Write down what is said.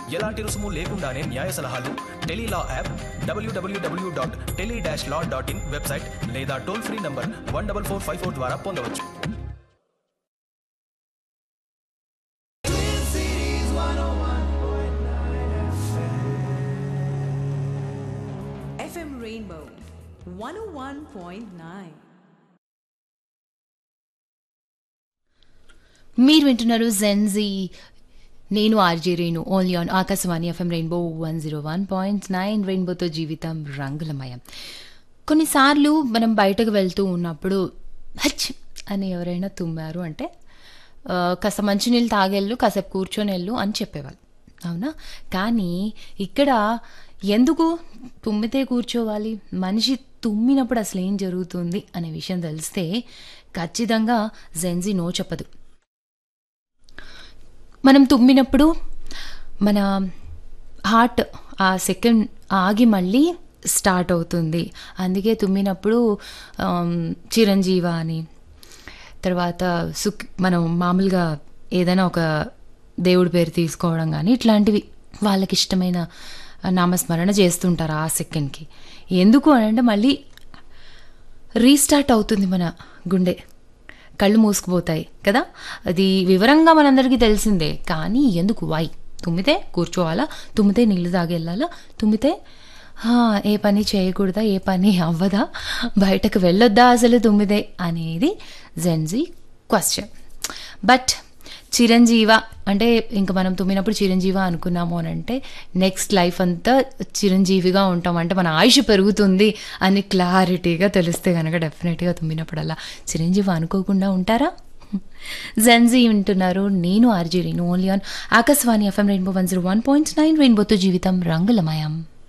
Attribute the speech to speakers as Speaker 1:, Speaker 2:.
Speaker 1: ఎలాంటి రుసుము లేకుండానే న్యాయ సలహాలు telelaw app WWW dot tele dash law dot in website లేదా toll free number one double four five four ద్వారా పొందవచ్చు
Speaker 2: FM Rainbow 101.9.
Speaker 3: మీరు వింటున్నారు జెన్జీ నేను RJ Renu only on Akashvani FM rainbow one zero one point nine రెయిన్బోతో జీవితం రంగులమయం కొన్నిసార్లు మనం బయటకు వెళ్తూ ఉన్నప్పుడు హచ్ అని ఎవరైనా తుమ్మారు అంటే ఆ, కాస్త మంచినీళ్ళు తాగెళ్ళు కాసేపు కూర్చొని వెళ్ళు అని చెప్పేవాళ్ళు అవునా కానీ ఇక్కడ ఎందుకు తుమ్మితే కూర్చోవాలి మనిషి తుమ్మినప్పుడు అసలు ఏం జరుగుతుంది అనే విషయం తెలిస్తే ఖచ్చితంగా జెన్జీ నో చెప్పదు మనం తుమ్మినప్పుడు మన హార్ట్ ఆ సెకండ్ ఆగి మళ్ళీ స్టార్ట్ అవుతుంది అందుకే తుమ్మినప్పుడు ఆమ్, చిరంజీవ అని తర్వాత సుక్ మనం మామూలుగా ఏదైనా ఒక దేవుడి పేరు తీసుకోవడం కానీ ఇట్లాంటివి వాళ్ళకి ఇష్టమైన నామస్మరణ చేస్తుంటారు ఆ సెకండ్కి ఎందుకు అని అంటే మళ్ళీ రీస్టార్ట్ అవుతుంది మన గుండె కళ్ళు మూసుకుపోతాయి కదా అది వివరంగా మనందరికీ తెలిసిందే కానీ ఎందుకు వై తుమ్మితే కూర్చోవాలా తుమ్మితే నీళ్ళు తాగి వెళ్ళాలా తుమ్మితే "హా, ఏ పని చేయకూడదా ఏ పని అవ్వదా బయటకు వెళ్ళొద్దా అసలు తుమ్మితే అనేది జెన్జీ క్వశ్చన్ బట్ చిరంజీవ అంటే ఇంకా మనం తుమ్మినప్పుడు చిరంజీవ అనుకున్నాము అని అంటే నెక్స్ట్ లైఫ్ అంతా చిరంజీవిగా ఉంటాం అంటే మన ఆయుష్ పెరుగుతుంది అని క్లారిటీగా తెలిస్తే కనుక డెఫినెట్గా తుమ్మినప్పుడల్లా చిరంజీవ అనుకోకుండా ఉంటారా జెన్జీ వింటున్నారు నేను RJ Renu only on Akashvani FM rainbow one zero one point nine రెయిన్బోతో జీవితం రంగులమయం